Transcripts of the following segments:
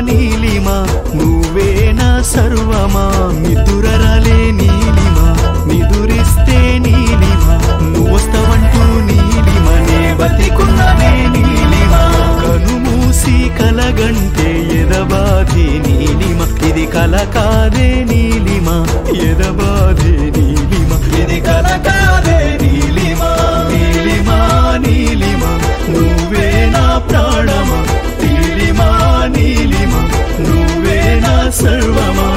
నీలిమా నువ్వే నా సర్వమా నిదురరాలే నీలిమా నిదురిస్తే నీలిమా నువ్వొస్తావంటూ నీలిమనే బతికున్ననే నీలిమా కనుమూసి కలగంటే ఎదబాధే నీలిమ ఇది కల కాదే నీలిమ ఎదబాధే నీలిమ ఇది కల కాదే నీలిమ నీలిమ నీలిమ నువ్వే నా ప్రాణమా నీలిమ నీలిమ నువ్వే నా సర్వమా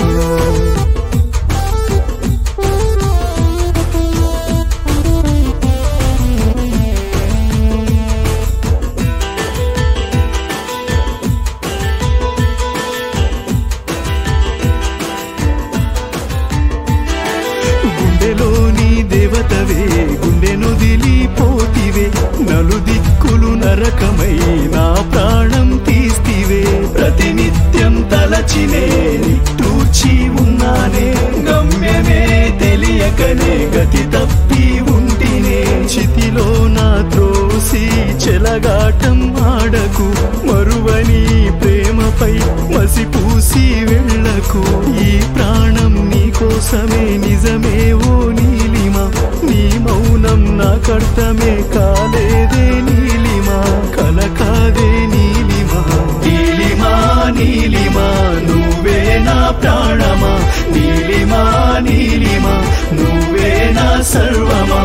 గుండెలోని దేవతవే గుండెను దిలిపోతివే నలు దిక్కులు నరకమై నా ప్రాణం తీస్తివే ప్రతినిత్యం తలచినే నిట్టూచి ఉన్నానే గమ్యమే తెలియకనే గతి తప్పి ఉంటినే చితిలో నా త్రోసి చెలగాటం ఆడకు మరువని ప్రేమపై మసిపూసి వెళ్ళకు ఈ ప్రాణం నీ కోసమే నిజమే ఓ నీలిమ నీ మౌనం నాకర్థమే కాలేదే నీలిమ కల కాదే నీలిమ నీలిమా నీలిమా నువ్వే నా ప్రాణమా నీలిమా నీలిమా నువ్వే నా సర్వమా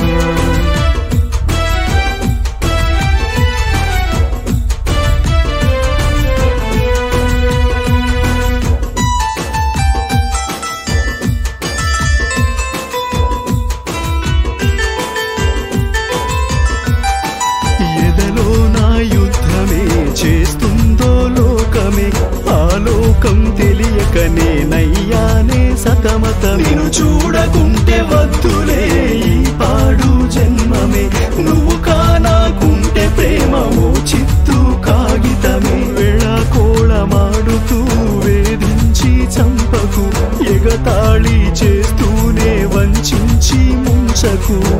ఎదలో నా యుద్ధమే చేస్తుందో లోకమే ఆ లోకం తెలియకనే నయ్యానే సతమత నేను చూడకుంటే వద్దులే ఈ పాడు జన్మమే నువ్వు కానాకుంటే ప్రేమమో చిత్తు కాగితమే వెళ్ళకోళమాడుతూ వేధించి చంపకు ఎగతాళి చేస్తూనే వంచించి ముంచకు